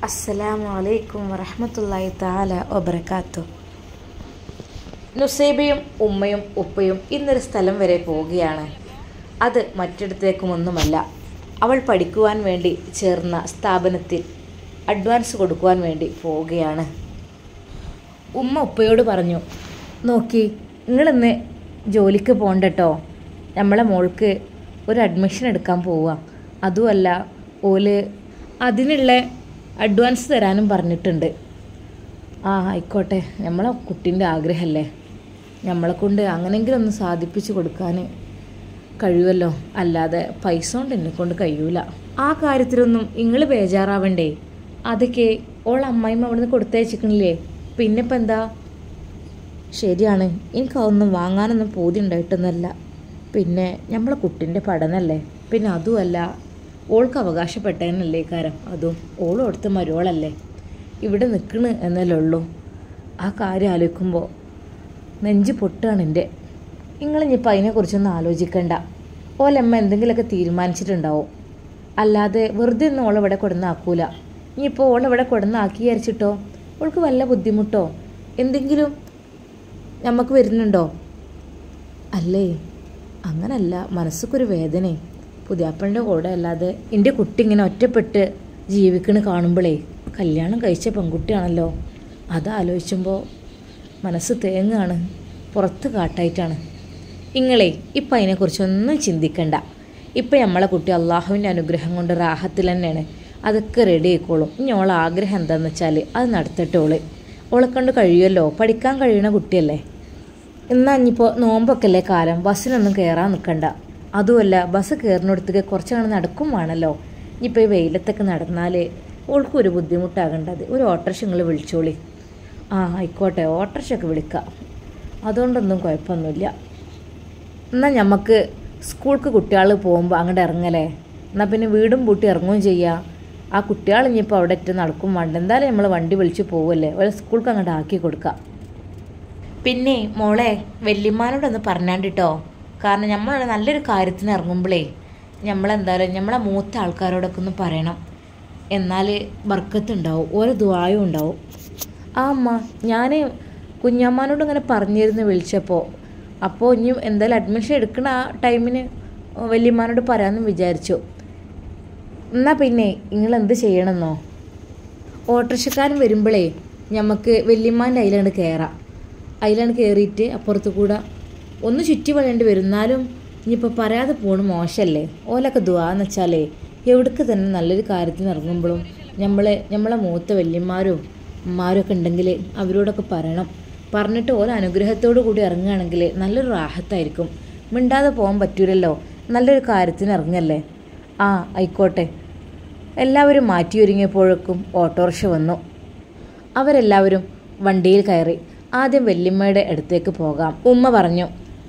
അസ്സലാമു അലൈക്കും വറഹമത്തല്ലാഹി താല വബർക്കാത്തു നുസൈബയും ഉമ്മയും ഉപ്പയും ഇന്നൊരു സ്ഥലം വരെ പോവുകയാണ് അത് മറ്റിടത്തേക്കുമൊന്നുമല്ല അവൾ പഠിക്കുവാൻ വേണ്ടി ചേർന്ന സ്ഥാപനത്തിൽ അഡ്വാൻസ് കൊടുക്കുവാൻ വേണ്ടി പോവുകയാണ് ഉമ്മ ഉപ്പയോട് പറഞ്ഞു നോക്കി നിങ്ങളിന്ന് ജോലിക്ക് പോകണ്ടട്ടോ നമ്മളെ മോൾക്ക് ഒരു അഡ്മിഷൻ എടുക്കാൻ പോവുക അതുമല്ല ഓല് അതിനുള്ള അഡ്വാൻസ് തരാനും പറഞ്ഞിട്ടുണ്ട് ആ ആയിക്കോട്ടെ നമ്മളെ കുട്ടീൻ്റെ ആഗ്രഹമല്ലേ നമ്മളെ കൊണ്ട് അങ്ങനെയെങ്കിലും ഒന്ന് സാധിപ്പിച്ച് കൊടുക്കാൻ കഴിയുമല്ലോ അല്ലാതെ പൈസ കൊണ്ട് എന്നെ കൊണ്ട് കഴിയൂല ആ കാര്യത്തിലൊന്നും നിങ്ങൾ ബേജാറാവണ്ടേ അതൊക്കെ ഓൾ അമ്മായിമ്മ അവിടുന്ന് കൊടുത്തയച്ചിക്കണില്ലേ പിന്നെ ഇപ്പം എന്താ ശരിയാണ് എനിക്കതൊന്നും വാങ്ങാനൊന്നും പൂതി ഉണ്ടായിട്ടൊന്നുമല്ല പിന്നെ നമ്മളെ കുട്ടിൻ്റെ പഠനമല്ലേ പിന്നെ അതുമല്ല ഓൾക്ക് അവകാശപ്പെട്ടതിനല്ലേ കാരം അതും ഓളും അടുത്ത മരുവളല്ലേ ഇവിടെ നിൽക്കണ് എന്നല്ലേ ഉള്ളൂ ആ കാര്യം ആലോചിക്കുമ്പോൾ നെഞ്ച് പൊട്ടുകയാണ് എൻ്റെ നിങ്ങളിനിപ്പോൾ അതിനെക്കുറിച്ചൊന്നും ആലോചിക്കണ്ട ഓലമ്മ എന്തെങ്കിലുമൊക്കെ തീരുമാനിച്ചിട്ടുണ്ടാവും അല്ലാതെ വെറുതെ ഒന്നും ഓളിവിടെ കൊടുന്നാക്കൂല ഇനിയിപ്പോൾ ഓളിവിടെ കൊടുന്നാക്കി വിചാരിച്ചിട്ടോ ഓൾക്ക് വല്ല ബുദ്ധിമുട്ടോ എന്തെങ്കിലും നമുക്ക് വരുന്നുണ്ടോ അല്ലേ അങ്ങനല്ല മനസ്സൊക്കൊരു വേദന പുതിയാപ്പളിൻ്റെ കൂടെ അല്ലാതെ എൻ്റെ കുട്ടി ഇങ്ങനെ ഒറ്റപ്പെട്ട് ജീവിക്കണ കാണുമ്പോഴേ കല്യാണം കഴിച്ച പെൺകുട്ടിയാണല്ലോ അതാലോചിച്ചുമ്പോൾ മനസ്സ് തേങ്ങാണ് പുറത്ത് കാട്ടായിട്ടാണ് ഇങ്ങളെ ഇപ്പം അതിനെക്കുറിച്ചൊന്നും ചിന്തിക്കണ്ട ഇപ്പം നമ്മളെ കുട്ടി അള്ളാഹുവിൻ്റെ അനുഗ്രഹം കൊണ്ട് റാഹത്തിൽ തന്നെയാണ് അതൊക്കെ റെഡി ആയിക്കോളും ഇനി ഓളെ ആഗ്രഹം എന്താണെന്ന് വെച്ചാൽ അത് നടത്തട്ടെ ഓള് ഓളെ കൊണ്ട് കഴിയുമല്ലോ പഠിക്കാൻ കഴിയണ കുട്ടിയല്ലേ എന്നാ ഇനിയിപ്പോൾ നോമ്പൊക്കെ അല്ലേ കാലം ബസ്സിനൊന്നും കയറാൻ നിൽക്കണ്ട അതുമല്ല ബസ് കയറുന്നിടത്തേക്ക് കുറച്ചങ്ങനെ നടക്കും വേണമല്ലോ ഇനിയിപ്പോൾ ഈ വെയിലത്തൊക്കെ നടന്നാൽ ഓൾക്കും ഒരു ബുദ്ധിമുട്ടാകേണ്ടത് ഒരു ഓട്ടോറിക്ഷ നിങ്ങൾ വിളിച്ചോളി ആ ആയിക്കോട്ടെ ഓട്ടോറിക്ഷയൊക്കെ വിളിക്കാം അതുകൊണ്ടൊന്നും കുഴപ്പമൊന്നുമില്ല എന്നാൽ നമുക്ക് സ്കൂൾക്ക് കുട്ടികൾ പോകുമ്പോൾ അങ്ങോട്ട് ഇറങ്ങലേ എന്നാൽ പിന്നെ വീടും പൂട്ടി ഇറങ്ങുകയും ചെയ്യാം ആ കുട്ടികൾ ഇനിയിപ്പോൾ അവിടെ ഇട്ട് നടക്കും വേണ്ട എന്തായാലും നമ്മൾ വണ്ടി വിളിച്ച് പോവല്ലേ ഒരു സ്കൂൾക്ക് അങ്ങോട്ട് ആക്കി കൊടുക്കാം പിന്നെ മോളെ വല്യമ്മാനോടൊന്ന് പറഞ്ഞാണ്ടിട്ടോ കാരണം നമ്മൾ നല്ലൊരു കാര്യത്തിന് ഇറങ്ങുമ്പോഴേ നമ്മളെന്തായാലും നമ്മളെ മൂത്ത ആൾക്കാരോടൊക്കെ ഒന്ന് പറയണം എന്നാൽ ബർക്കത്തുണ്ടാവും ഓരോ ദ്വായും ഉണ്ടാവും ആ അമ്മ ഞാൻ കുഞ്ഞമ്മാനോട് ഇങ്ങനെ പറഞ്ഞിരുന്നു വിളിച്ചപ്പോൾ അപ്പോൾ ഇനി എന്തായാലും അഡ്മിഷൻ എടുക്കണ ആ ടൈമിന് വല്യമ്മാനോട് പറയാമെന്ന് വിചാരിച്ചു എന്നാൽ പിന്നെ നിങ്ങൾ എന്ത് ചെയ്യണമെന്നോ ഓട്ടോറിക്ഷക്കാരൻ വരുമ്പോഴേ നമുക്ക് വല്യമ്മാൻ്റെ അതിലാണ് കയറാം അതിലാണ് കയറിയിട്ട് അപ്പുറത്ത് കൂടെ ഒന്ന് ചുറ്റി വളയേണ്ടി വരും എന്നാലും ഇനിയിപ്പോൾ പറയാതെ പോണ് മോശമല്ലേ ഓലൊക്കെ ദുവാന്ന് വെച്ചാലേ എവിടേക്ക് തന്നെ നല്ലൊരു കാര്യത്തിന് ഇറങ്ങുമ്പോഴും നമ്മളെ നമ്മളെ മൂത്ത വല്യന്മാരും ഉമ്മാരും ഒക്കെ ഉണ്ടെങ്കിൽ അവരോടൊക്കെ പറയണം പറഞ്ഞിട്ട് ഓരോ അനുഗ്രഹത്തോടു കൂടി ഇറങ്ങുകയാണെങ്കിൽ നല്ലൊരു റാഹത്തായിരിക്കും മിണ്ടാതെ പോകാൻ പറ്റൂലല്ലോ നല്ലൊരു കാര്യത്തിന് ഇറങ്ങല്ലേ ആ ആയിക്കോട്ടെ എല്ലാവരും മാറ്റിയൊരുങ്ങിയപ്പോഴേക്കും ഓട്ടോറിക്ഷ വന്നു അവരെല്ലാവരും വണ്ടിയിൽ കയറി ആദ്യം വല്യമ്മയുടെ അടുത്തേക്ക് പോകാം ഉമ്മ പറഞ്ഞു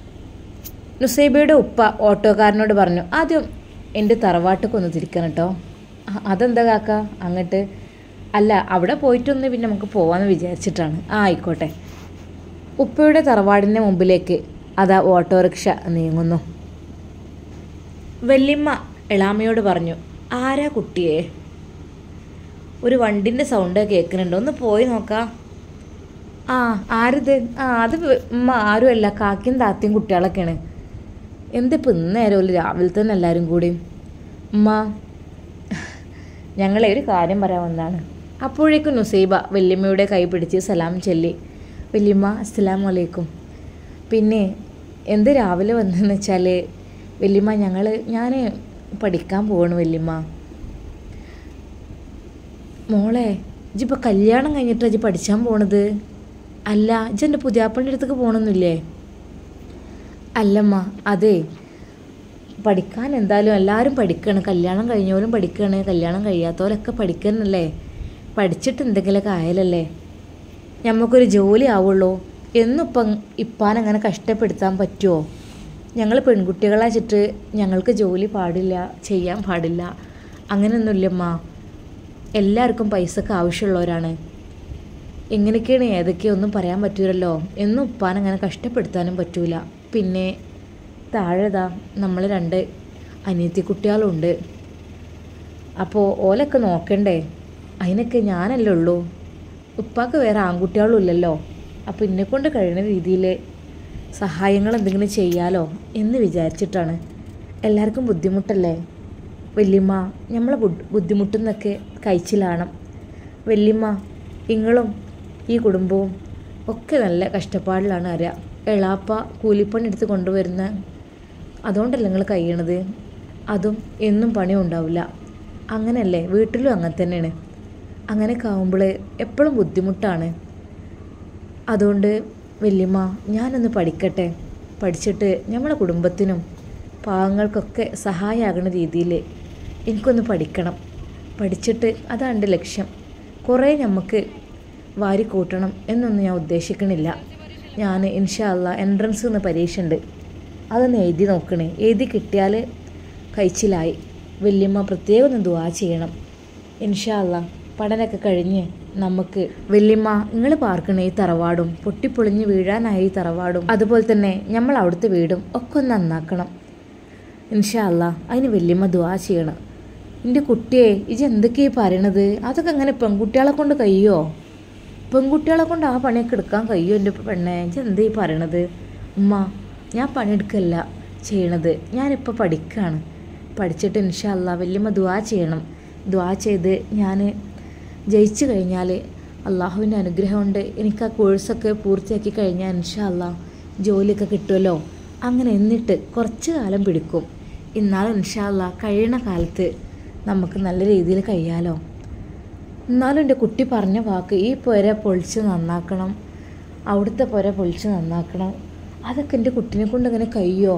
നുസൈബയുടെ ഉപ്പ ഓട്ടോക്കാരനോട് പറഞ്ഞു ആദ്യം എൻ്റെ തറവാട്ടൊക്കെ ഒന്ന് തിരിക്കണം കേട്ടോ അതെന്താ കാക്ക അങ്ങോട്ട് അല്ല അവിടെ പോയിട്ടൊന്ന് പിന്നെ നമുക്ക് പോവാമെന്ന് വിചാരിച്ചിട്ടാണ് ആ ആയിക്കോട്ടെ ഉപ്പയുടെ തറവാടിൻ്റെ മുമ്പിലേക്ക് അതാ ഓട്ടോറിക്ഷ നീങ്ങുന്നു വല്യമ്മ എളാമയോട് പറഞ്ഞു ആരാ കുട്ടിയെ ഒരു വണ്ടിൻ്റെ സൗണ്ട് കേൾക്കുന്നുണ്ട് ഒന്ന് പോയി നോക്കാം ആ ആരിത് ആ അത് ഉമ്മ ആരുമല്ല കാക്കിയും താത്തയും കുട്ടികളൊക്കെയാണ് എന്തിപ്പോൾ ഇന്നേരം ഒരു രാവിലെ തന്നെ എല്ലാവരും കൂടി ഉമ്മ ഞങ്ങളെ ഒരു കാര്യം പറയാൻ വന്നതാണ് അപ്പോഴേക്കും നുസൈബ വല്യമ്മയുടെ കൈ പിടിച്ച് സലാം ചൊല്ലി വല്യമ്മ അസ്സലാം വലൈക്കും പിന്നെ എന്ത് രാവിലെ വന്നതെന്ന് വെച്ചാൽ വല്യമ്മ ഞങ്ങൾ ഞാൻ പഠിക്കാൻ പോവാണ് വല്യമ്മ മോളെ ഇജിപ്പോൾ കല്യാണം കഴിഞ്ഞിട്ടാണ് ഇജ് പഠിച്ചാൻ പോണത് അല്ല ഇജെൻ്റെ പുതിയാപ്പൻ്റെ അടുത്തേക്ക് പോകണമെന്നില്ലേ അല്ലമ്മ അതെ പഠിക്കാൻ എന്തായാലും എല്ലാവരും പഠിക്കണം കല്യാണം കഴിഞ്ഞവരും പഠിക്കണം കല്യാണം കഴിയാത്തവരൊക്കെ പഠിക്കണല്ലേ പഠിച്ചിട്ട് എന്തെങ്കിലുമൊക്കെ ആയാലല്ലേ നമുക്കൊരു ജോലി ആവുള്ളൂ എന്നിപ്പം ഇപ്പാൻ അങ്ങനെ കഷ്ടപ്പെടുത്താൻ പറ്റുമോ ഞങ്ങൾ പെൺകുട്ടികളാച്ചിട്ട് ഞങ്ങൾക്ക് ജോലി പാടില്ല ചെയ്യാൻ പാടില്ല അങ്ങനെയൊന്നുമില്ലമ്മ എല്ലാവർക്കും പൈസക്ക് ആവശ്യമുള്ളവരാണ് എങ്ങനെയൊക്കെയാണ് ഏതൊക്കെയൊന്നും പറയാൻ പറ്റൂലല്ലോ എന്നും ഉപ്പാൻ അങ്ങനെ കഷ്ടപ്പെടുത്താനും പറ്റൂല പിന്നെ താഴെതാ നമ്മൾ രണ്ട് അനിയത്തി കുട്ടികളുണ്ട് അപ്പോൾ ഓലൊക്കെ നോക്കണ്ടേ അതിനൊക്കെ ഞാനല്ലേ ഉള്ളൂ ഉപ്പാക്ക് വേറെ ആൺകുട്ടികളും ഇല്ലല്ലോ അപ്പോൾ എന്നെക്കൊണ്ട് കഴിയുന്ന രീതിയിൽ സഹായങ്ങൾ എന്തെങ്കിലും ചെയ്യാലോ എന്ന് വിചാരിച്ചിട്ടാണ് എല്ലാവർക്കും ബുദ്ധിമുട്ടല്ലേ വല്യമ്മ നമ്മളെ ബുദ്ധി ബുദ്ധിമുട്ടുന്നൊക്കെ കഴിച്ചിലാണ് വല്യമ്മ നിങ്ങളും ഈ കുടുംബവും ഒക്കെ നല്ല കഷ്ടപ്പാടിലാണ് അറിയാം എളാപ്പ കൂലിപ്പണി എടുത്ത് കൊണ്ടുവരുന്ന അതുകൊണ്ടല്ലേ നിങ്ങൾ കഴിയണത് അതും എന്നും പണിയും ഉണ്ടാവില്ല അങ്ങനെയല്ലേ വീട്ടിലും അങ്ങനെ തന്നെയാണ് അങ്ങനെയൊക്കെ ആകുമ്പോൾ എപ്പോഴും ബുദ്ധിമുട്ടാണ് അതുകൊണ്ട് വല്യമ്മ ഞാനൊന്ന് പഠിക്കട്ടെ പഠിച്ചിട്ട് നമ്മളെ കുടുംബത്തിനും പാവങ്ങൾക്കൊക്കെ സഹായമാകുന്ന രീതിയിൽ എനിക്കൊന്ന് പഠിക്കണം പഠിച്ചിട്ട് അതാണ് എൻ്റെ ലക്ഷ്യം കുറേ നമുക്ക് വാരിക്കൂട്ടണം എന്നൊന്നും ഞാൻ ഉദ്ദേശിക്കണില്ല ഞാൻ ഇൻഷാ അല്ല എൻട്രൻസ് എന്ന പരീക്ഷ ഉണ്ട് അതൊന്ന് എഴുതി നോക്കണേ എഴുതി കിട്ടിയാൽ കഴിച്ചിലായി വല്യമ്മ പ്രത്യേകം ഒന്ന് ദുവാ ചെയ്യണം ഇൻഷാ അല്ല പഠനമൊക്കെ കഴിഞ്ഞ് നമുക്ക് വല്യമ്മ നിങ്ങൾ പാർക്കണ ഈ തറവാടും പൊട്ടിപ്പൊളിഞ്ഞ് വീഴാനായ ഈ തറവാടും അതുപോലെ തന്നെ നമ്മൾ അവിടുത്തെ വീടും ഒക്കെ ഒന്ന് നന്നാക്കണം ഇൻഷാ അല്ല അതിന് വല്യമ്മ ദുവാ ചെയ്യണം എൻ്റെ കുട്ടിയെ ഇജ് എന്തൊക്കെയാ പറയണത് അതൊക്കെ അങ്ങനെ പെൺകുട്ടികളെ കൊണ്ട് കഴിയോ പെൺകുട്ടികളെ കൊണ്ട് ആ പണിയൊക്കെ എടുക്കാൻ കഴിയോ എൻ്റെ പെണ്ണെ ഇജ് എന്താ ഈ പറയണത് ഉമ്മ ഞാൻ പണിയെടുക്കല്ല ചെയ്യണത് ഞാനിപ്പോൾ പഠിക്കുകയാണ് പഠിച്ചിട്ട് ഇൻഷാ അല്ല വല്യമ്മ ദുവാ ചെയ്യണം ദുവാ ചെയ്ത് ഞാൻ ജയിച്ചു കഴിഞ്ഞാൽ അള്ളാഹുവിൻ്റെ അനുഗ്രഹം കൊണ്ട് എനിക്ക് ആ കോഴ്സൊക്കെ പൂർത്തിയാക്കി കഴിഞ്ഞാൽ ഇൻഷാ അല്ലാ ജോലിയൊക്കെ കിട്ടുമല്ലോ അങ്ങനെ എന്നിട്ട് കുറച്ച് കാലം പിടിക്കും എന്നാലും ഇൻഷാ അല്ലാ കഴിയണ കാലത്ത് നമുക്ക് നല്ല രീതിയിൽ കഴിയാലോ എന്നാലും എൻ്റെ കുട്ടി പറഞ്ഞ വാക്ക് ഈ പുര പൊളിച്ച് നന്നാക്കണം അവിടുത്തെ പുര പൊളിച്ച് നന്നാക്കണം അതൊക്കെ എൻ്റെ കുട്ടീനെ കൊണ്ട് അങ്ങനെ കഴിയോ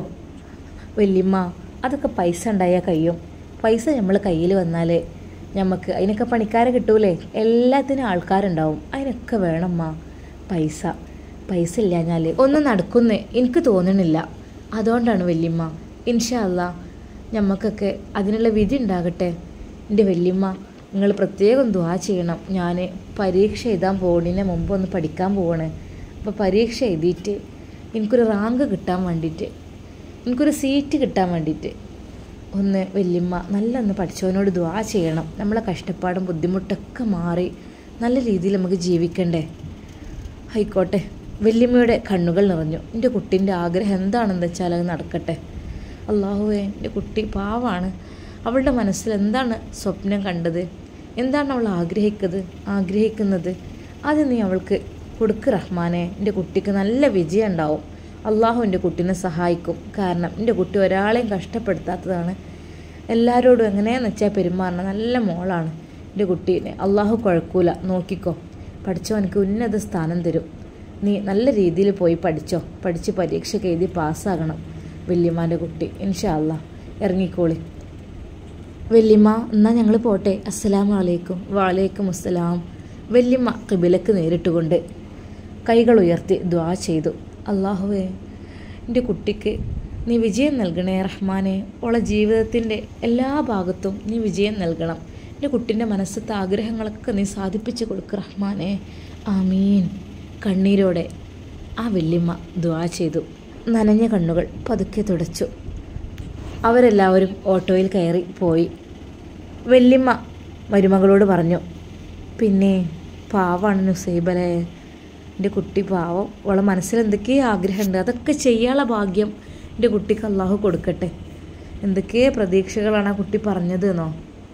വല്യമ്മ അതൊക്കെ പൈസ ഉണ്ടായാൽ കഴിയും പൈസ നമ്മൾ കയ്യിൽ വന്നാൽ നമുക്ക് അതിനൊക്കെ പണിക്കാരെ കിട്ടൂലേ എല്ലാത്തിനും ആൾക്കാരുണ്ടാവും അതിനൊക്കെ വേണമ്മ പൈസ പൈസ ഇല്ലാഞ്ഞാൽ ഒന്നും നടക്കുന്ന് എനിക്ക് തോന്നണില്ല അതുകൊണ്ടാണ് വല്യമ്മ ഇൻഷാ അല്ലാ ഞമ്മക്കൊക്കെ അതിനുള്ള വിധി ഉണ്ടാകട്ടെ എൻ്റെ വല്യമ്മ നിങ്ങൾ പ്രത്യേകം ദ്വാ ചെയ്യണം ഞാൻ പരീക്ഷ എഴുതാൻ പോകുന്നതിന് മുമ്പ് ഒന്ന് പഠിക്കാൻ പോവാണ് അപ്പോൾ പരീക്ഷ എഴുതിയിട്ട് എനിക്കൊരു റാങ്ക് കിട്ടാൻ വേണ്ടിയിട്ട് എനിക്കൊരു സീറ്റ് കിട്ടാൻ വേണ്ടിയിട്ട് ഒന്ന് വല്യമ്മ നല്ല ഒന്ന് പഠിച്ചവനോട് ദ്വാ ചെയ്യണം നമ്മളെ കഷ്ടപ്പാടും ബുദ്ധിമുട്ടൊക്കെ മാറി നല്ല രീതിയിൽ നമുക്ക് ജീവിക്കണ്ടേ ആയിക്കോട്ടെ വല്യമ്മയുടെ കണ്ണുകൾ നിറഞ്ഞു എൻ്റെ കുട്ടീൻ്റെ ആഗ്രഹം എന്താണെന്ന് വെച്ചാൽ അത് നടക്കട്ടെ അള്ളാഹുവേ എൻ്റെ കുട്ടി പാവാണ് അവളുടെ മനസ്സിൽ എന്താണ് സ്വപ്നം കണ്ടത് എന്താണ് അവൾ ആഗ്രഹിക്കുന്നത് ആഗ്രഹിക്കുന്നത് അത് നീ അവൾക്ക് കൊടുക്ക് റഹ്മാനെ എൻ്റെ കുട്ടിക്ക് നല്ല വിജയം ഉണ്ടാവും അള്ളാഹു എൻ്റെ കുട്ടീനെ സഹായിക്കും കാരണം എൻ്റെ കുട്ടി ഒരാളെയും കഷ്ടപ്പെടുത്താത്തതാണ് എല്ലാവരോടും എങ്ങനെയാന്ന് വെച്ചാൽ പെരുമാറണം നല്ല മോളാണ് എൻ്റെ കുട്ടീനെ അള്ളാഹു കുഴക്കൂല നോക്കിക്കോ പഠിച്ചവനക്ക് ഉന്നത സ്ഥാനം തരും നീ നല്ല രീതിയിൽ പോയി പഠിച്ചോ പഠിച്ച് പരീക്ഷയ്ക്ക് എഴുതി പാസ്സാകണം വല്യമ്മാൻ്റെ കുട്ടി ഇൻഷാ അല്ലാ ഇറങ്ങിക്കോളി വല്യമ്മ എന്നാൽ ഞങ്ങൾ പോട്ടെ അസ്സലാമു അലൈക്കും വാലൈക്കും അസ്സലാം വല്യമ്മ കിബിലക്ക് നേരിട്ടുകൊണ്ട് കൈകൾ ഉയർത്തി ദ്വാ ചെയ്തു അള്ളാഹുവേ എൻ്റെ കുട്ടിക്ക് നീ വിജയം നൽകണേ റഹ്മാനെ ഓളെ ജീവിതത്തിൻ്റെ എല്ലാ ഭാഗത്തും നീ വിജയം നൽകണം എൻ്റെ കുട്ടിൻ്റെ മനസ്സത്തെ ആഗ്രഹങ്ങളൊക്കെ നീ സാധിപ്പിച്ചു കൊടുക്ക് റഹ്മാനെ ആമീൻ കണ്ണീരോടെ ആ വല്യമ്മ ദ്വാ ചെയ്തു നനഞ്ഞ കണ്ണുകൾ പതുക്കെ തുടച്ചു അവരെല്ലാവരും ഓട്ടോയിൽ കയറി പോയി വല്യമ്മ മരുമകളോട് പറഞ്ഞു പിന്നെ പാവാണ് നുസൈബലെ എൻ്റെ കുട്ടി പാവം അവളെ മനസ്സിൽ എന്തൊക്കെയോ ആഗ്രഹമുണ്ട് അതൊക്കെ ചെയ്യാനുള്ള ഭാഗ്യം എൻ്റെ കുട്ടിക്ക് അള്ളാഹു കൊടുക്കട്ടെ എന്തൊക്കെ പ്രതീക്ഷകളാണ് ആ കുട്ടി പറഞ്ഞത് എന്നോ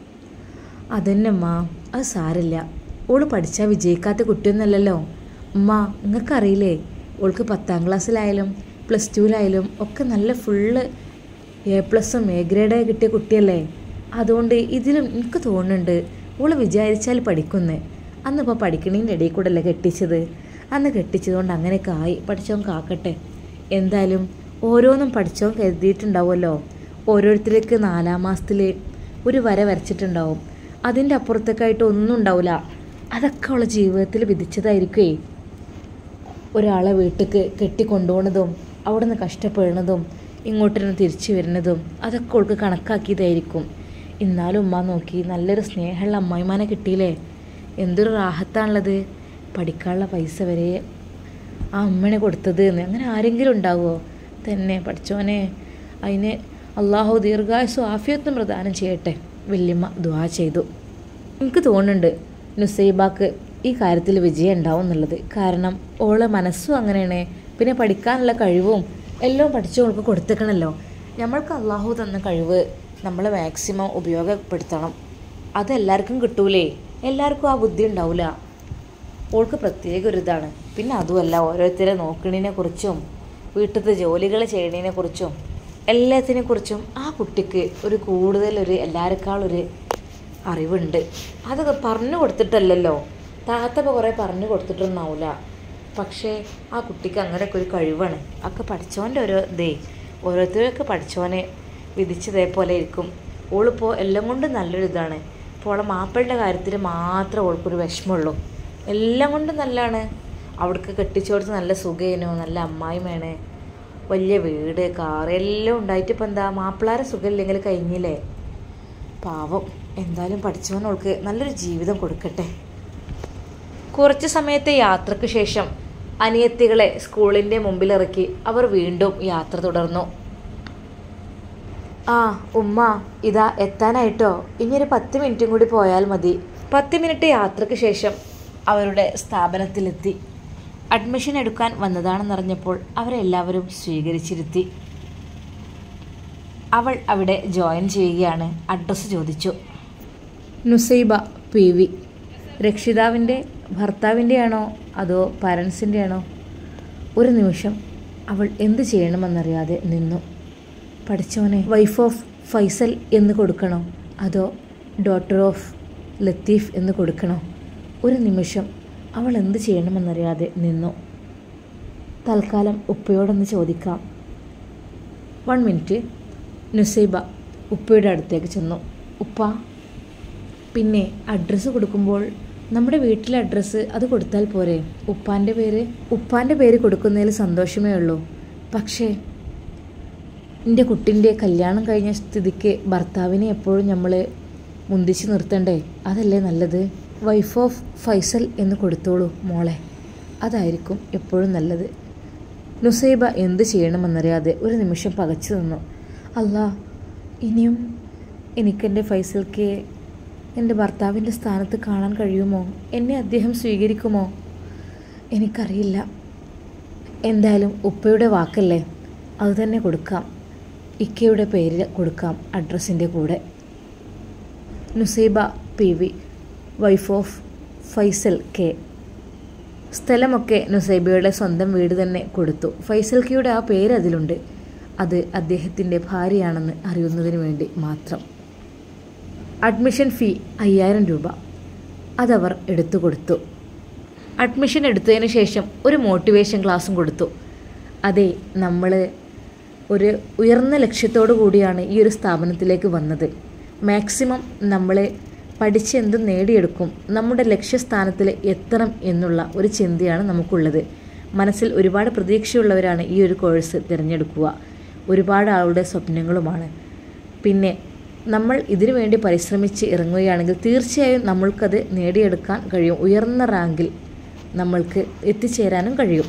അതന്നെ അമ്മ അത് സാരില്ല ഓള് പഠിച്ചാൽ വിജയിക്കാത്ത കുട്ടിയൊന്നുമല്ലല്ലോ ഉമ്മ നിങ്ങൾക്കറിയില്ലേ ഓൾക്ക് പത്താം ക്ലാസ്സിലായാലും പ്ലസ് ടുവിലായാലും ഒക്കെ നല്ല ഫുള്ള് എ പ്ലസും എ ഗ്രേഡ് കിട്ടിയ കുട്ടിയല്ലേ അതുകൊണ്ട് ഇതിലും എനിക്ക് തോന്നുന്നുണ്ട് ഓള് വിചാരിച്ചാൽ പഠിക്കുന്ന് അന്നിപ്പോൾ പഠിക്കണേൻ്റെ ഇടയിൽ കൂടെ അല്ലേ കെട്ടിച്ചത് അന്ന് കെട്ടിച്ചതുകൊണ്ട് അങ്ങനെയൊക്കെ ആയി പഠിച്ചവൻ കാക്കട്ടെ എന്തായാലും ഓരോന്നും പഠിച്ചവൻ കരുതിയിട്ടുണ്ടാവുമല്ലോ ഓരോരുത്തർക്ക് നാലാം മാസത്തിൽ ഒരു വര വരച്ചിട്ടുണ്ടാവും അതിൻ്റെ അപ്പുറത്തേക്കായിട്ട് ഒന്നും ഉണ്ടാവില്ല അതൊക്കെ അവളെ ജീവിതത്തിൽ വിധിച്ചതായിരിക്കുമേ ഒരാളെ വീട്ടിലേക്ക് കെട്ടിക്കൊണ്ടുപോകുന്നതും അവിടെ നിന്ന് കഷ്ടപ്പെടുന്നതും ഇങ്ങോട്ട് തന്നെ തിരിച്ചു വരുന്നതും അതൊക്കെ അവൾക്ക് കണക്കാക്കിയതായിരിക്കും എന്നാലും ഉമ്മ നോക്കി നല്ലൊരു സ്നേഹമുള്ള അമ്മായിമാനെ കിട്ടിയില്ലേ എന്തൊരു റാഹത്താണുള്ളത് പഠിക്കാനുള്ള പൈസ വരെ ആ അമ്മനെ കൊടുത്തത് എന്ന് അങ്ങനെ ആരെങ്കിലും ഉണ്ടാവുമോ തന്നെ പഠിച്ചോനെ അതിന് അള്ളാഹു ദീർഘായുസും ആഫിയത്തും പ്രദാനം ചെയ്യട്ടെ വല്യമ്മ ദ്വാ ചെയ്തു എനിക്ക് തോന്നുന്നുണ്ട് നുസൈബാക്ക് ഈ കാര്യത്തിൽ വിജയം ഉണ്ടാവും എന്നുള്ളത് കാരണം ഓളെ മനസ്സും അങ്ങനെയാണ് പിന്നെ പഠിക്കാനുള്ള കഴിവും എല്ലാം പഠിച്ചു ഓൾക്ക് കൊടുത്തേക്കണല്ലോ നമ്മൾക്ക് അള്ളാഹു തന്ന കഴിവ് നമ്മൾ മാക്സിമം ഉപയോഗപ്പെടുത്തണം അതെല്ലാവർക്കും കിട്ടൂലേ എല്ലാവർക്കും ആ ബുദ്ധി ഉണ്ടാവില്ല ഓൾക്ക് പ്രത്യേക ഒരു ഇതാണ് പിന്നെ അതുമല്ല ഓരോരുത്തരെ നോക്കണതിനെ കുറിച്ചും വീട്ടിലത്തെ ജോലികൾ ചെയ്യണതിനെ കുറിച്ചും എല്ലാത്തിനെ കുറിച്ചും ആ കുട്ടിക്ക് ഒരു കൂടുതലൊരു എല്ലാവരെക്കാളൊരു അറിവുണ്ട് അതൊക്കെ പറഞ്ഞു കൊടുത്തിട്ടല്ലല്ലോ താത്തപ്പ കുറേ പറഞ്ഞു കൊടുത്തിട്ടൊന്നാവില്ല പക്ഷേ ആ കുട്ടിക്ക് അങ്ങനെയൊക്കെ ഒരു കഴിവാണ് ഒക്കെ പഠിച്ചോൻ്റെ ഓരോ ഇതേ ഓരോരുത്തരൊക്കെ പഠിച്ചോനെ വിധിച്ചതേപോലെ ഇരിക്കും ഓളിപ്പോൾ എല്ലാം കൊണ്ടും നല്ലൊരു ഇതാണ് ഇപ്പോൾ ഓളെ മാപ്പിളുടെ കാര്യത്തിൽ മാത്രമേ ഓൾക്കൊരു വിഷമമുള്ളൂ എല്ലാം കൊണ്ടും നല്ലതാണ് അവിടേക്ക് കെട്ടിച്ചോടത്ത് നല്ല സുഖേനോ നല്ല അമ്മായിമയാണ് വലിയ വീട് കാറ് എല്ലാം ഉണ്ടായിട്ട് ഇപ്പം എന്താ മാപ്പിളാരെ സുഖമില്ലെങ്കിൽ കഴിഞ്ഞില്ലേ പാവം എന്തായാലും പഠിച്ചവൻ അവൾക്ക് നല്ലൊരു ജീവിതം കൊടുക്കട്ടെ കുറച്ച് സമയത്തെ യാത്രയ്ക്ക് ശേഷം അനിയത്തികളെ സ്കൂളിൻ്റെ മുമ്പിലിറക്കി അവർ വീണ്ടും യാത്ര തുടർന്നു ആ ഉമ്മ ഇതാ എത്താനായിട്ടോ ഇനി ഒരു പത്ത് മിനിറ്റും കൂടി പോയാൽ മതി പത്ത് മിനിറ്റ് യാത്രയ്ക്ക് ശേഷം അവരുടെ സ്ഥാപനത്തിലെത്തി അഡ്മിഷൻ എടുക്കാൻ വന്നതാണെന്നറിഞ്ഞപ്പോൾ അവരെല്ലാവരും സ്വീകരിച്ചിരുത്തി അവൾ അവിടെ ജോയിൻ ചെയ്യുകയാണ് അഡ്രസ്സ് ചോദിച്ചു നുസൈബ പി വി രക്ഷിതാവിൻ്റെ ഭർത്താവിൻ്റെയാണോ അതോ പാരൻസിൻ്റെയാണോ ഒരു നിമിഷം അവൾ എന്ത് ചെയ്യണമെന്നറിയാതെ നിന്നു പഠിച്ചവനെ വൈഫ് ഓഫ് ഫൈസൽ എന്ന് കൊടുക്കണോ അതോ ഡോട്ടർ ഓഫ് ലത്തീഫ് എന്ന് കൊടുക്കണോ ഒരു നിമിഷം അവൾ എന്ത് ചെയ്യണമെന്നറിയാതെ നിന്നു തൽക്കാലം ഉപ്പയോടൊന്ന് ചോദിക്കാം വൺ മിനിറ്റ് നുസൈബ ഉപ്പയുടെ അടുത്തേക്ക് ചെന്നു ഉപ്പ പിന്നെ അഡ്രസ്സ് കൊടുക്കുമ്പോൾ നമ്മുടെ വീട്ടിലെ അഡ്രസ്സ് അത് കൊടുത്താൽ പോരെ ഉപ്പാൻ്റെ പേര് ഉപ്പാൻ്റെ പേര് കൊടുക്കുന്നതിൽ സന്തോഷമേ ഉള്ളൂ പക്ഷേ എൻ്റെ കുട്ടിൻ്റെ കല്യാണം കഴിഞ്ഞ സ്ഥിതിക്ക് ഭർത്താവിനെ എപ്പോഴും നമ്മൾ മുന്തിച്ച് നിർത്തണ്ടേ അതല്ലേ നല്ലത് വൈഫ് ഓഫ് ഫൈസൽ എന്ന് കൊടുത്തോളൂ മോളെ അതായിരിക്കും എപ്പോഴും നല്ലത് നുസൈബ എന്ത് ചെയ്യണമെന്നറിയാതെ ഒരു നിമിഷം പകച്ചു നിന്നു അല്ലാ ഇനിയും എനിക്കെൻ്റെ ഫൈസൽക്ക് എൻ്റെ ഭർത്താവിൻ്റെ സ്ഥാനത്ത് കാണാൻ കഴിയുമോ എന്നെ അദ്ദേഹം സ്വീകരിക്കുമോ എനിക്കറിയില്ല എന്തായാലും ഉപ്പയുടെ വാക്കല്ലേ അതുതന്നെ കൊടുക്കാം ഇക്കയുടെ പേര് കൊടുക്കാം അഡ്രസ്സിൻ്റെ കൂടെ Nusaiba P V wife of Faisal K സ്ഥലമൊക്കെ നുസൈബയുടെ സ്വന്തം വീട് തന്നെ കൊടുത്തു ഫൈസൽ കെയുടെ ആ പേര് അതിലുണ്ട് അത് അദ്ദേഹത്തിൻ്റെ ഭാര്യയാണെന്ന് അറിയുന്നതിന് വേണ്ടി മാത്രം അഡ്മിഷൻ ഫീ അയ്യായിരം രൂപ അതവർ എടുത്തു കൊടുത്തു അഡ്മിഷൻ എടുത്തതിന് ശേഷം ഒരു മോട്ടിവേഷൻ ക്ലാസ്സും കൊടുത്തു അതെ നമ്മൾ ഒരു ഉയർന്ന ലക്ഷ്യത്തോടു കൂടിയാണ് ഈ ഒരു സ്ഥാപനത്തിലേക്ക് വന്നത് മാക്സിമം നമ്മൾ പഠിച്ച് എന്തും നേടിയെടുക്കും നമ്മുടെ ലക്ഷ്യസ്ഥാനത്തിൽ എത്തണം എന്നുള്ള ഒരു ചിന്തയാണ് നമുക്കുള്ളത് മനസ്സിൽ ഒരുപാട് പ്രതീക്ഷയുള്ളവരാണ് ഈ ഒരു കോഴ്സ് തിരഞ്ഞെടുക്കുക ഒരുപാട് ആളുടെ സ്വപ്നങ്ങളുമാണ് പിന്നെ നമ്മൾ ഇതിനു വേണ്ടി പരിശ്രമിച്ച് ഇറങ്ങുകയാണെങ്കിൽ തീർച്ചയായും നമ്മൾക്കത് നേടിയെടുക്കാൻ കഴിയും ഉയർന്ന റാങ്കിൽ നമ്മൾക്ക് എത്തിച്ചേരാനും കഴിയും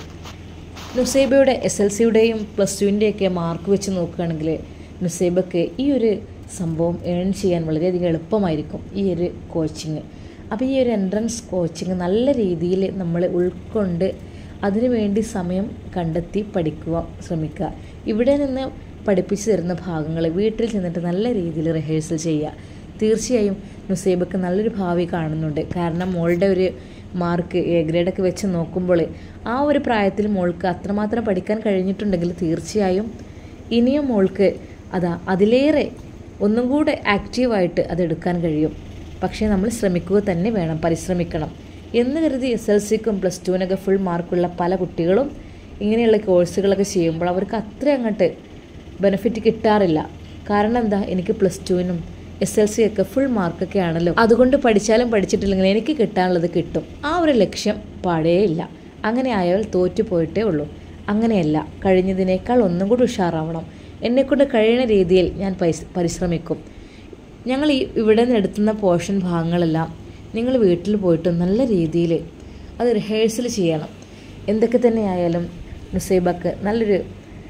നുസൈബയുടെ എസ് എൽ സിയുടെയും പ്ലസ് ടുവിൻ്റെയൊക്കെ മാർക്ക് വെച്ച് നോക്കുകയാണെങ്കിൽ നുസൈബക്ക് ഈ ഒരു സംഭവം ഏൺ ചെയ്യാൻ വളരെയധികം എളുപ്പമായിരിക്കും ഈ ഒരു കോച്ചിങ് അപ്പോൾ ഈ ഒരു എൻട്രൻസ് കോച്ചിങ് നല്ല രീതിയിൽ നമ്മൾ ഉൾക്കൊണ്ട് അതിനുവേണ്ടി സമയം കണ്ടെത്തി പഠിക്കുക ശ്രമിക്കുക ഇവിടെ നിന്ന് പഠിപ്പിച്ചു തരുന്ന ഭാഗങ്ങൾ വീട്ടിൽ ചെന്നിട്ട് നല്ല രീതിയിൽ റിഹേഴ്സൽ ചെയ്യുക തീർച്ചയായും നുസൈബക്ക് നല്ലൊരു ഭാവി കാണുന്നുണ്ട് കാരണം മോളുടെ ഒരു മാർക്ക് എ ഗ്രേഡൊക്കെ വെച്ച് നോക്കുമ്പോൾ ആ ഒരു പ്രായത്തിൽ മോൾക്ക് അത്രമാത്രം പഠിക്കാൻ കഴിഞ്ഞിട്ടുണ്ടെങ്കിൽ തീർച്ചയായും ഇനിയും മോൾക്ക് അതാ അതിലേറെ ഒന്നും കൂടെ ആക്റ്റീവായിട്ട് അതെടുക്കാൻ കഴിയും പക്ഷേ നമ്മൾ ശ്രമിക്കുക തന്നെ വേണം പരിശ്രമിക്കണം എന്ന് കരുതി എസ് എൽ സിക്കും പ്ലസ് ടുവിനൊക്കെ ഫുൾ മാർക്കുള്ള പല കുട്ടികളും ഇങ്ങനെയുള്ള കോഴ്സുകളൊക്കെ ചെയ്യുമ്പോൾ അവർക്ക് അത്ര അങ്ങോട്ട് ബെനിഫിറ്റ് കിട്ടാറില്ല കാരണം എന്താ എനിക്ക് പ്ലസ് ടുവിനും എസ് എൽ സി ഒക്കെ ഫുൾ മാർക്കൊക്കെ ആണല്ലോ അതുകൊണ്ട് പഠിച്ചാലും പഠിച്ചിട്ടില്ലെങ്കിൽ എനിക്ക് കിട്ടാനുള്ളത് കിട്ടും ആ ഒരു ലക്ഷ്യം പാടേയില്ല അങ്ങനെ ആയാൽ തോറ്റു പോയിട്ടേ ഉള്ളൂ അങ്ങനെയല്ല കഴിഞ്ഞതിനേക്കാൾ ഒന്നും കൂടി ഉഷാറാവണം എന്നെക്കൊണ്ട് കഴിയുന്ന രീതിയിൽ ഞാൻ പൈസ പരിശ്രമിക്കും ഞങ്ങൾ ഈ ഇവിടെ നിന്ന് എടുത്തുന്ന പോർഷൻ ഭാഗങ്ങളെല്ലാം നിങ്ങൾ വീട്ടിൽ പോയിട്ട് നല്ല രീതിയിൽ അത് റിഹേഴ്സൽ ചെയ്യണം എന്തൊക്കെ തന്നെ ആയാലും നുസൈബക്ക് നല്ലൊരു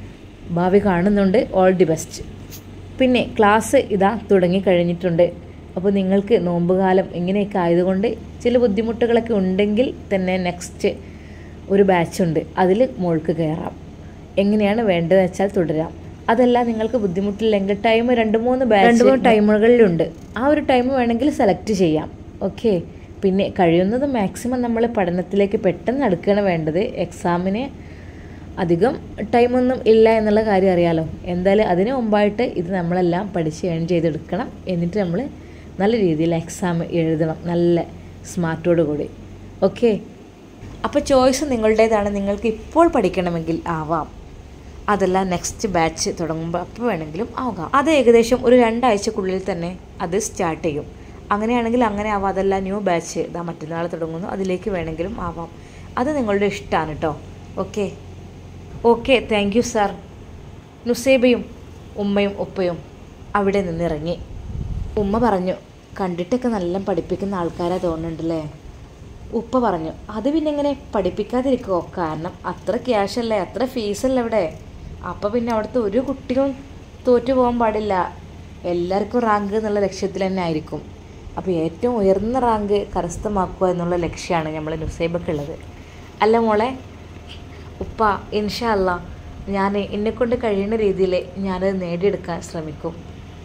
ഭാവി കാണുന്നുണ്ട് ഓൾ ദി ബെസ്റ്റ് പിന്നെ ക്ലാസ് ഇതാ തുടങ്ങി കഴിഞ്ഞിട്ടുണ്ട് അപ്പോൾ നിങ്ങൾക്ക് നോമ്പുകാലം ഇങ്ങനെയൊക്കെ ആയതുകൊണ്ട് ചില ബുദ്ധിമുട്ടുകളൊക്കെ ഉണ്ടെങ്കിൽ തന്നെ നെക്സ്റ്റ് ഒരു ബാച്ചുണ്ട് അതിൽ മോൾക്ക് കയറാം എങ്ങനെയാണ് വേണ്ടതെന്ന് വെച്ചാൽ തുടരാം അതല്ല നിങ്ങൾക്ക് ബുദ്ധിമുട്ടില്ലെങ്കിൽ ടൈം രണ്ട് മൂന്ന് ബാച്ച് രണ്ട് മൂന്ന് ടൈമുകളിലുണ്ട് ആ ഒരു ടൈം വേണമെങ്കിൽ സെലക്ട് ചെയ്യാം ഓക്കെ പിന്നെ കഴിയുന്നത് മാക്സിമം നമ്മൾ പഠനത്തിലേക്ക് പെട്ടെന്ന് അടുക്കുകയാണ് വേണ്ടത് എക്സാമിന് അധികം ടൈമൊന്നും ഇല്ല എന്നുള്ള കാര്യം അറിയാലോ എന്തായാലും അതിന് മുമ്പായിട്ട് ഇത് നമ്മളെല്ലാം പഠിച്ച് ഏൺ ചെയ്തെടുക്കണം എന്നിട്ട് നമ്മൾ നല്ല രീതിയിൽ എക്സാം എഴുതണം നല്ല സ്മാർട്ടോട് കൂടി ഓക്കെ അപ്പോൾ ചോയ്സ് നിങ്ങളുടേതാണ് നിങ്ങൾക്ക് ഇപ്പോൾ പഠിക്കണമെങ്കിൽ ആവാം അതല്ല നെക്സ്റ്റ് ബാച്ച് തുടങ്ങുമ്പോൾ അപ്പോൾ വേണമെങ്കിലും ആകാം അത് ഏകദേശം ഒരു രണ്ടാഴ്ചക്കുള്ളിൽ തന്നെ അത് സ്റ്റാർട്ട് ചെയ്യും അങ്ങനെയാണെങ്കിൽ അങ്ങനെ ആവാം അതല്ല ന്യൂ ബാച്ച് ഇതാ മറ്റന്നാൾ തുടങ്ങുന്നു അതിലേക്ക് വേണമെങ്കിലും ആവാം അത് നിങ്ങളുടെ ഇഷ്ടമാണ് കേട്ടോ okay okay thank you sir നുസേബയും ഉമ്മയും ഉപ്പയും അവിടെ നിന്നിറങ്ങി ഉമ്മ പറഞ്ഞു കണ്ടിട്ടൊക്കെ നല്ല പഠിപ്പിക്കുന്ന ആൾക്കാരാ തോന്നുന്നുണ്ടല്ലേ ഉപ്പ പറഞ്ഞു അത് പിന്നെ എങ്ങനെ പഠിപ്പിക്കാതിരിക്കുമോ കാരണം അത്ര ക്യാഷ് അല്ലേ അത്ര ഫീസല്ലേ അവിടെ അപ്പോൾ പിന്നെ അവിടുത്തെ ഒരു കുട്ടിയും തോറ്റു പോകാൻ പാടില്ല എല്ലാവർക്കും റാങ്ക് എന്നുള്ള ലക്ഷ്യത്തിൽ തന്നെ ആയിരിക്കും അപ്പോൾ ഏറ്റവും ഉയർന്ന റാങ്ക് കരസ്ഥമാക്കുക എന്നുള്ള ലക്ഷ്യമാണ് നമ്മൾ നുസൈബക്കുള്ളത് അല്ല മോളെ ഉപ്പ ഇൻഷാ അല്ല ഞാൻ എന്നെക്കൊണ്ട് കഴിയുന്ന രീതിയിൽ ഞാനത് നേടിയെടുക്കാൻ ശ്രമിക്കും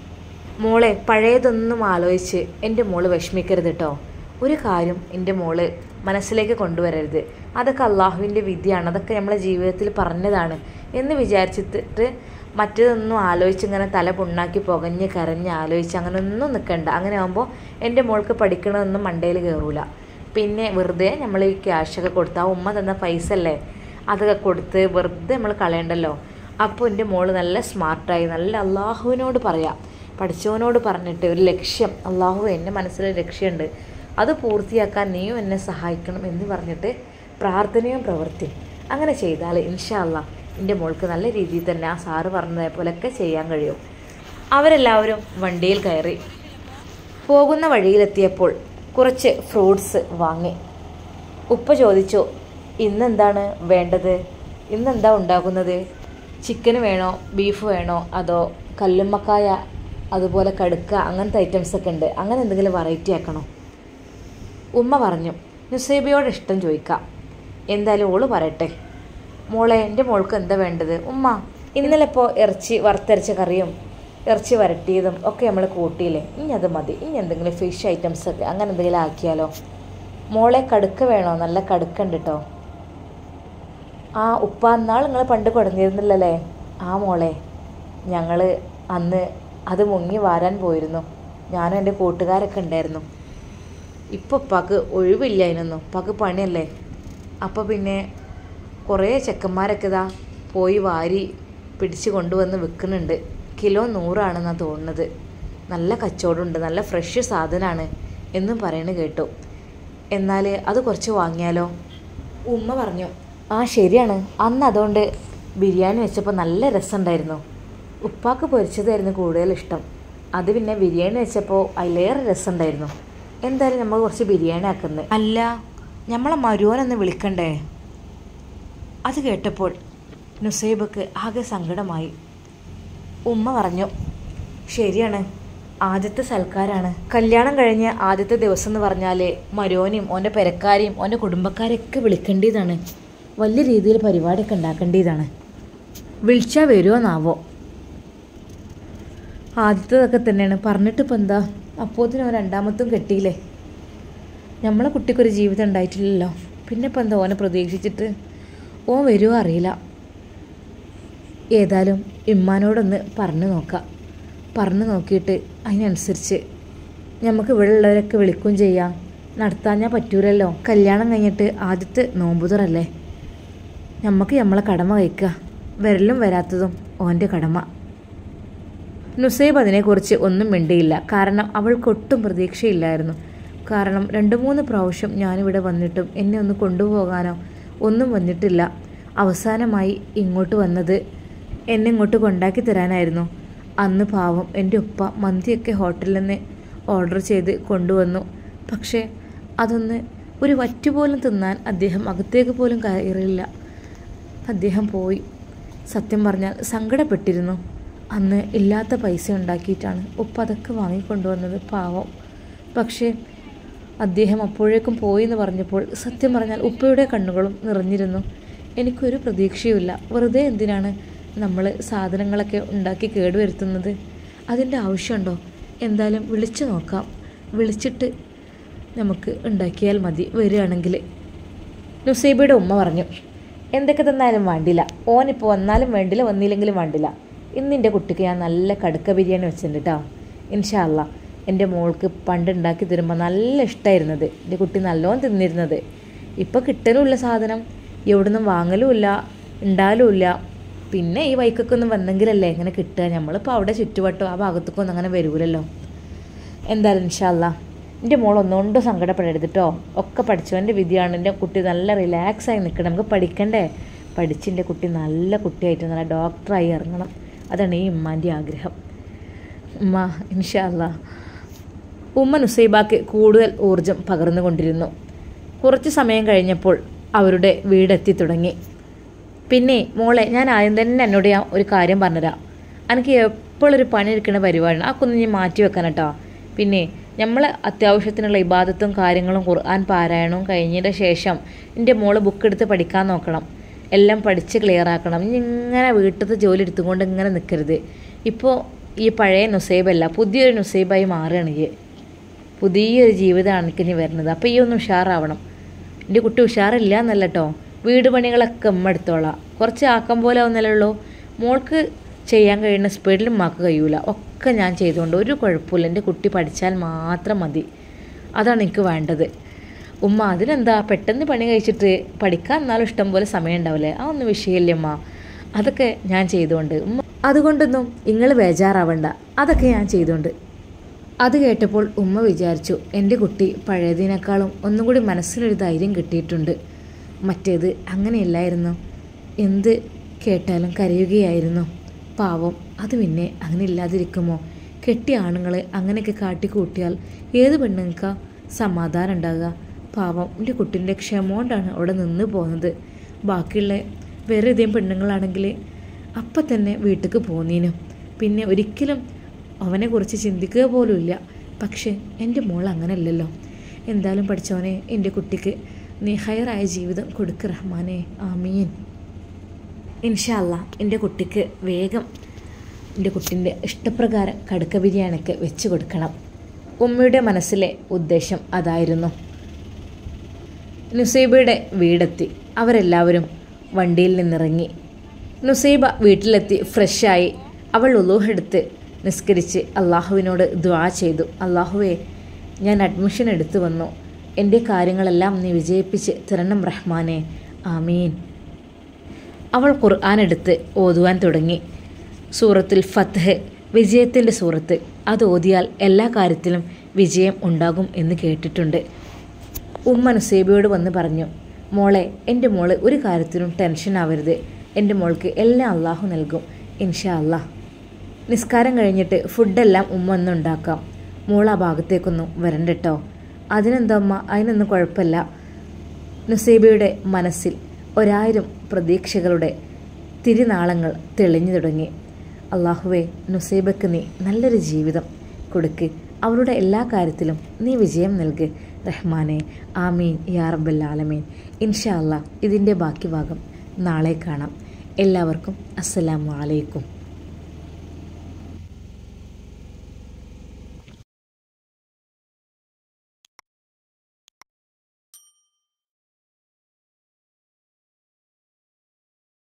മോളെ പഴയതൊന്നും ആലോചിച്ച് എൻ്റെ മോള് വിഷമിക്കരുത് കേട്ടോ ഒരു കാര്യം എൻ്റെ മോള് മനസ്സിലേക്ക് കൊണ്ടുവരരുത് അതൊക്കെ അള്ളാഹുവിൻ്റെ വിധിയാണ് അതൊക്കെ നമ്മളെ ജീവിതത്തിൽ പറഞ്ഞതാണ് എന്ന് വിചാരിച്ചിട്ട് മറ്റേതൊന്നും ആലോചിച്ച് ഇങ്ങനെ തല പുണ്ണാക്കി പുകഞ്ഞ് കരഞ്ഞ് ആലോചിച്ച് അങ്ങനെ ഒന്നും നിൽക്കണ്ട അങ്ങനെ ആകുമ്പോൾ എൻ്റെ മോൾക്ക് പഠിക്കണമെന്നും മണ്ടയിൽ കയറൂല പിന്നെ വെറുതെ നമ്മൾ ഈ ക്യാഷൊക്കെ കൊടുത്ത് ആ ഉമ്മ തന്ന പൈസ അല്ലേ അതൊക്കെ കൊടുത്ത് വെറുതെ നമ്മൾ കളയണ്ടല്ലോ അപ്പോൾ എൻ്റെ മോള് നല്ല സ്മാർട്ടായി നല്ല അള്ളാഹുവിനോട് പറയാം പഠിച്ചവനോട് പറഞ്ഞിട്ട് ഒരു ലക്ഷ്യം അള്ളാഹു എൻ്റെ മനസ്സിലൊരു ലക്ഷ്യമുണ്ട് അത് പൂർത്തിയാക്കാൻ നീയും എന്നെ സഹായിക്കണം എന്ന് പറഞ്ഞിട്ട് പ്രാർത്ഥനയും പ്രവൃത്തിയും അങ്ങനെ ചെയ്താൽ ഇൻഷാ അല്ലാ എൻ്റെ മോൾക്ക് നല്ല രീതിയിൽ തന്നെ ആ സാറ് പറഞ്ഞതേ പോലെയൊക്കെ ചെയ്യാൻ കഴിയും അവരെല്ലാവരും വണ്ടിയിൽ കയറി പോകുന്ന വഴിയിലെത്തിയപ്പോൾ കുറച്ച് ഫ്രൂട്ട്സ് വാങ്ങി ഉപ്പ ചോദിച്ചു ഇന്നെന്താണ് വേണ്ടത് ഇന്നെന്താ ഉണ്ടാക്കുന്നത് ചിക്കന് വേണോ ബീഫ് വേണോ അതോ കല്ലുമ്മക്കായ അതുപോലെ കടുക്ക അങ്ങനത്തെ ഐറ്റംസ് ഒക്കെ ഉണ്ട് അങ്ങനെ എന്തെങ്കിലും വെറൈറ്റി ആക്കണോ ഉമ്മ പറഞ്ഞു നുസൈബയോട് ഇഷ്ടം ചോദിക്കാം എന്തായാലും ഓള് പറയട്ടെ മോളെ എൻ്റെ മോൾക്ക് എന്താ വേണ്ടത് ഉമ്മ ഇന്നലെ ഇപ്പോൾ ഇറച്ചി വറുത്തരച്ച കറിയും ഇറച്ചി വരട്ടിയതും ഒക്കെ നമ്മൾ കൂട്ടിയില്ലേ ഇനി അത് മതി ഇനി എന്തെങ്കിലും ഫിഷ് ഐറ്റംസ് ഒക്കെ അങ്ങനെ എന്തെങ്കിലും ആക്കിയാലോ മോളെ കടുക്ക വേണോ നല്ല കടുക്ക ഉണ്ട് കേട്ടോ ആ ഉപ്പ എന്നാൾ നിങ്ങൾ പണ്ട് കൊടുന്നിരുന്നില്ലല്ലേ ആ മോളെ ഞങ്ങൾ അന്ന് അത് മുങ്ങി വാരാൻ പോയിരുന്നു ഞാനും എൻ്റെ കൂട്ടുകാരൊക്കെ ഉണ്ടായിരുന്നു ഇപ്പോൾ ഉപ്പാക്ക് ഒഴിവില്ല അതിനൊന്നും ഉപ്പാക്ക് പണിയല്ലേ അപ്പോൾ പിന്നെ കുറേ ചെക്കന്മാരൊക്കെ ഇതാ പോയി വാരി പിടിച്ച് കൊണ്ടുവന്ന് വിൽക്കുന്നുണ്ട് കിലോ നൂറാണെന്നാണ് തോന്നുന്നത് നല്ല കച്ചവടമുണ്ട് നല്ല ഫ്രഷ് സാധനമാണ് എന്നും പറയണ കേട്ടു എന്നാൽ അത് കുറച്ച് വാങ്ങിയാലോ ഉമ്മ പറഞ്ഞു ആ ശരിയാണ് അന്ന് അതുകൊണ്ട് ബിരിയാണി വെച്ചപ്പോൾ നല്ല രസമുണ്ടായിരുന്നു ഉപ്പാക്ക് പൊരിച്ചതായിരുന്നു കൂടുതൽ ഇഷ്ടം അത് പിന്നെ ബിരിയാണി വെച്ചപ്പോൾ അതിലേറെ രസമുണ്ടായിരുന്നു എന്തായാലും നമ്മൾ കുറച്ച് ബിരിയാണി ആക്കുന്നത് അല്ല നമ്മളെ മരുവനൊന്ന് വിളിക്കണ്ടേ അത് കേട്ടപ്പോൾ നുസൈബക്ക് ആകെ സങ്കടമായി ഉമ്മ പറഞ്ഞു ശരിയാണ് ആദ്യത്തെ സൽക്കാരാണ് കല്യാണം കഴിഞ്ഞ ആദ്യത്തെ ദിവസം എന്ന് പറഞ്ഞാൽ മരോനെയും ഓൻ്റെ പെരക്കാരെയും ഓൻ്റെ കുടുംബക്കാരെയൊക്കെ വിളിക്കേണ്ടതാണ് വലിയ രീതിയിൽ പരിപാടിയൊക്കെ ഉണ്ടാക്കേണ്ടതാണ് വിളിച്ചാൽ വരുമോന്നാവോ ആദ്യത്തതൊക്കെ തന്നെയാണ് പറഞ്ഞിട്ടിപ്പോൾ എന്താ അപ്പോഴത്തേനും രണ്ടാമത്തും കെട്ടിയില്ലേ നമ്മളെ കുട്ടിക്കൊരു ജീവിതം ഉണ്ടായിട്ടില്ലല്ലോ പിന്നെ ഇപ്പം എന്താ ഓനെ പ്രതീക്ഷിച്ചിട്ട് ഓൻ വരുമോ അറിയില്ല ഏതായാലും ഇമ്മാനോടൊന്ന് പറഞ്ഞു നോക്കാം പറഞ്ഞു നോക്കിയിട്ട് അതിനനുസരിച്ച് നമുക്ക് ഇവിടെ ഉള്ളവരൊക്കെ വിളിക്കുകയും ചെയ്യാം നടത്താഞ്ഞാൽ പറ്റൂലല്ലോ കല്യാണം കഴിഞ്ഞിട്ട് ആദ്യത്തെ നോമ്പുതറല്ലേ നമുക്ക് നമ്മളെ കടമ കഴിക്കുക വരലും വരാത്തതും ഓൻ്റെ കടമ നുസൈബ് അതിനെക്കുറിച്ച് ഒന്നും മിണ്ടിയില്ല കാരണം അവൾക്കൊട്ടും പ്രതീക്ഷയില്ലായിരുന്നു കാരണം രണ്ട് മൂന്ന് പ്രാവശ്യം ഞാനിവിടെ വന്നിട്ടും എന്നെ ഒന്ന് കൊണ്ടുപോകാനോ ഒന്നും വന്നിട്ടില്ല അവസാനമായി ഇങ്ങോട്ട് വന്നത് എന്നെ ഇങ്ങോട്ട് കൊണ്ടാക്കി തരാനായിരുന്നു അന്ന് പാവം എൻ്റെ ഉപ്പ മന്തിയൊക്കെ ഹോട്ടലിൽ നിന്ന് ഓർഡർ ചെയ്ത് കൊണ്ടുവന്നു പക്ഷേ അതൊന്ന് ഒരു വറ്റുപോലും തിന്നാൻ അദ്ദേഹം അകത്തേക്ക് പോലും കയറിയില്ല അദ്ദേഹം പോയി സത്യം പറഞ്ഞാൽ സങ്കടപ്പെട്ടിരുന്നു അന്ന് ഇല്ലാത്ത പൈസ ഉണ്ടാക്കിയിട്ടാണ് ഉപ്പ അതൊക്കെ വാങ്ങിക്കൊണ്ടുവന്നത് പാവം പക്ഷേ അദ്ദേഹം അപ്പോഴേക്കും പോയി എന്ന് പറഞ്ഞപ്പോൾ സത്യം പറഞ്ഞാൽ ഉപ്പയുടെ കണ്ണുകളും നിറഞ്ഞിരുന്നു എനിക്കൊരു പ്രതീക്ഷയുമില്ല വെറുതെ എന്തിനാണ് നമ്മൾ സാധനങ്ങളൊക്കെ ഉണ്ടാക്കി കേടുവരുത്തുന്നത് അതിൻ്റെ ആവശ്യമുണ്ടോ എന്തായാലും വിളിച്ചു നോക്കാം വിളിച്ചിട്ട് നമുക്ക് ഉണ്ടാക്കിയാൽ മതി വരികയാണെങ്കിൽ നുസൈബയുടെ ഉമ്മ പറഞ്ഞു എന്തൊക്കെ തന്നാലും വേണ്ടില്ല ഓനിപ്പോൾ വന്നാലും വേണ്ടില്ല വന്നില്ലെങ്കിലും വേണ്ടില്ല ഇന്നിൻ്റെ കുട്ടിക്ക് ഞാൻ നല്ല കടുക്ക ബിരിയാണി വെച്ചിട്ടുണ്ട് കേട്ടോ ഇൻഷാല്ല എൻ്റെ മോൾക്ക് പണ്ട് ഉണ്ടാക്കി തരുമ്പോൾ നല്ല ഇഷ്ടമായിരുന്നത് എൻ്റെ കുട്ടി നല്ലോണം തിന്നിരുന്നത് ഇപ്പോൾ കിട്ടലുമില്ല സാധനം എവിടുന്നും വാങ്ങലുമില്ല ഉണ്ടാലുമില്ല പിന്നെ ഈ വൈക്കൊക്കെ ഒന്ന് വന്നെങ്കിലല്ലേ ഇങ്ങനെ കിട്ടുക നമ്മളിപ്പോൾ അവിടെ ചുറ്റുവട്ടോ ആ ഭാഗത്തേക്കൊന്നും അങ്ങനെ വരൂലല്ലോ എന്തായാലും ഇൻഷാല്ല എൻ്റെ മോൾ ഒന്നുകൊണ്ടും സങ്കടപ്പെടരുത് കേട്ടോ ഒക്കെ പഠിച്ചവൻ്റെ വിധിയാണ് എൻ്റെ കുട്ടി നല്ല റിലാക്സ് ആയി നിൽക്കണം നമുക്ക് പഠിക്കണ്ടേ പഠിച്ച് എൻ്റെ കുട്ടി നല്ല കുട്ടിയായിട്ട് നല്ല ഡോക്ടറായി ഇറങ്ങണം അതാണ് ഈ ഉമ്മാൻ്റെ ആഗ്രഹം ഉമ്മ ഇൻഷാല്ല ഉമ്മ നുസൈബാക്ക് കൂടുതൽ ഊർജം പകർന്നുകൊണ്ടിരുന്നു കുറച്ച് സമയം കഴിഞ്ഞപ്പോൾ അവരുടെ വീടെത്തി തുടങ്ങി പിന്നെ മോളെ ഞാൻ ആദ്യം തന്നെ എന്നോട് ഞാൻ ഒരു കാര്യം പറഞ്ഞുതരാം എനിക്ക് എപ്പോഴൊരു പണി എടുക്കുന്ന പരിപാടിയാണ് ആ കുന്ന് ഞാൻ മാറ്റി വെക്കാൻ കേട്ടോ പിന്നെ നമ്മൾ അത്യാവശ്യത്തിനുള്ള ഇബാദത്തും കാര്യങ്ങളും ഖുർആൻ പാരായണവും കഴിഞ്ഞതിൻ്റെ ശേഷം എൻ്റെ മോള് ബുക്ക് എടുത്ത് പഠിക്കാൻ നോക്കണം എല്ലാം പഠിച്ച് ക്ലിയർ ആക്കണം ഇനി ഇങ്ങനെ വീട്ടിലത്തെ ജോലി എടുത്തുകൊണ്ട് ഇങ്ങനെ നിൽക്കരുത് ഇപ്പോൾ ഈ പഴയ നുസൈബല്ല പുതിയൊരു നുസൈബായി മാറുകയാണ് ഈ പുതിയൊരു ജീവിതമാണ് എനിക്ക് ഇനി വരുന്നത് അപ്പോൾ ഈ ഒന്ന് ഉഷാറാവണം എൻ്റെ കുട്ടി ഉഷാറില്ല എന്നല്ല കേട്ടോ വീട് പണികളൊക്കെ ഉമ്മ എടുത്തോളാം കുറച്ച് ആക്കം പോലെ ഒന്നല്ലേ ഉള്ളൂ മോൾക്ക് ചെയ്യാൻ കഴിയുന്ന സ്പീഡിൽ ഉമ്മാക്ക് കഴിയൂല ഒക്കെ ഞാൻ ചെയ്തുകൊണ്ട് ഒരു കുഴപ്പമില്ല എൻ്റെ കുട്ടി പഠിച്ചാൽ മാത്രം മതി അതാണ് എനിക്ക് വേണ്ടത് ഉമ്മ അതിനെന്താ പെട്ടെന്ന് പണി കഴിച്ചിട്ട് പഠിക്കാൻ എന്നാലും ഇഷ്ടം പോലെ സമയം ഉണ്ടാവില്ലേ ആ ഒന്നും വിഷയമില്ല ഉമ്മ അതൊക്കെ ഞാൻ ചെയ്തുകൊണ്ട് ഉമ്മ അതുകൊണ്ടൊന്നും നിങ്ങൾ ബേജാറാവണ്ട അതൊക്കെ ഞാൻ ചെയ്തുകൊണ്ട് അത് കേട്ടപ്പോൾ ഉമ്മ വിചാരിച്ചു എൻ്റെ കുട്ടി പഴയതിനേക്കാളും ഒന്നും കൂടി മനസ്സിലൊരു ധൈര്യം കിട്ടിയിട്ടുണ്ട് മറ്റേത് അങ്ങനെയല്ലായിരുന്നു എന്ത് കേട്ടാലും കരയുകയായിരുന്നു പാവം അത് പിന്നെ അങ്ങനെ ഇല്ലാതിരിക്കുമോ കെട്ടിയ ആണുങ്ങളെ അങ്ങനെയൊക്കെ കാട്ടിക്കൂട്ടിയാൽ ഏത് പെണ്ണുങ്ങൾക്ക് സമാധാനം ഉണ്ടാകുക പാവം എൻ്റെ കുട്ടീൻ്റെ ക്ഷമ കൊണ്ടാണ് അവിടെ നിന്ന് പോകുന്നത് ബാക്കിയുള്ള വേറെ ഏതെങ്കിലും പെണ്ണുങ്ങളാണെങ്കിൽ അപ്പം തന്നെ വീട്ടിലേക്ക് പോന്നീനും പിന്നെ ഒരിക്കലും അവനെക്കുറിച്ച് ചിന്തിക്കുക പോലുമില്ല പക്ഷേ എൻ്റെ മോൾ അങ്ങനെയല്ലല്ലോ എന്തായാലും പഠിച്ചവനെ എൻ്റെ കുട്ടിക്ക് നീ ഹയറായ ജീവിതം കൊടുക്ക് റഹ്മാനെ ആമീൻ ഇൻഷാല്ല എൻ്റെ കുട്ടിക്ക് വേഗം എൻ്റെ കുട്ടീൻ്റെ ഇഷ്ടപ്രകാരം കടുക്ക ബിരിയാണിക്ക് വെച്ച് കൊടുക്കണം ഉമ്മയുടെ മനസ്സിലെ ഉദ്ദേശം അതായിരുന്നു നുസൈബയുടെ വീടെത്തി അവരെല്ലാവരും വണ്ടിയിൽ നിന്നിറങ്ങി നുസൈബ വീട്ടിലെത്തി ഫ്രഷായി അവൾ ഉലൂഹെടുത്ത് നിസ്കരിച്ച് അള്ളാഹുവിനോട് ദ്വാ ചെയ്തു അള്ളാഹുവേ ഞാൻ അഡ്മിഷൻ എടുത്തു വന്നു എൻ്റെ കാര്യങ്ങളെല്ലാം നീ വിജയിപ്പിച്ച് തരണം റഹ്മാനെ ആമീൻ അവൾ ഖുർആൻ എടുത്ത് ഓതുവാൻ തുടങ്ങി സൂറത്തുൽ ഫത്ഹ് വിജയത്തിൻ്റെ സൂറത്ത് അത് ഓതിയാൽ എല്ലാ കാര്യത്തിലും വിജയം ഉണ്ടാകും എന്ന് കേട്ടിട്ടുണ്ട് ഉമ്മ നുസൈബയോട് വന്ന് പറഞ്ഞു മോളെ എൻ്റെ മോള് ഒരു കാര്യത്തിനും ടെൻഷൻ ആവരുത് എൻ്റെ മോൾക്ക് എല്ലാം അള്ളാഹു നൽകും ഇൻഷാ അള്ളാഹ് നിസ്കാരം കഴിഞ്ഞിട്ട് ഫുഡെല്ലാം ഉമ്മ ഒന്ന് ഉണ്ടാക്കാം മോൾ ആ ഭാഗത്തേക്കൊന്നും വരണ്ട കേട്ടോ അതിനെന്താ അമ്മ അതിനൊന്നും കുഴപ്പമില്ല നുസൈബയുടെ മനസ്സിൽ ഒരായിരം പ്രതീക്ഷകളുടെ തിരുനാളങ്ങൾ തെളിഞ്ഞു തുടങ്ങി അള്ളാഹുവെ നുസൈബക്ക് നീ നല്ലൊരു ജീവിതം കൊടുക്ക് അവളുടെ എല്ലാ കാര്യത്തിലും നീ വിജയം നൽക് റഹ്മാനെ ആമീൻ യാ റബ്ബൽ ആലമീൻ ഇൻഷാ അല്ലാ ഇതിൻ്റെ ബാക്കി ഭാഗം നാളെ കാണാം എല്ലാവർക്കും അസ്സലാമു അലൈക്കും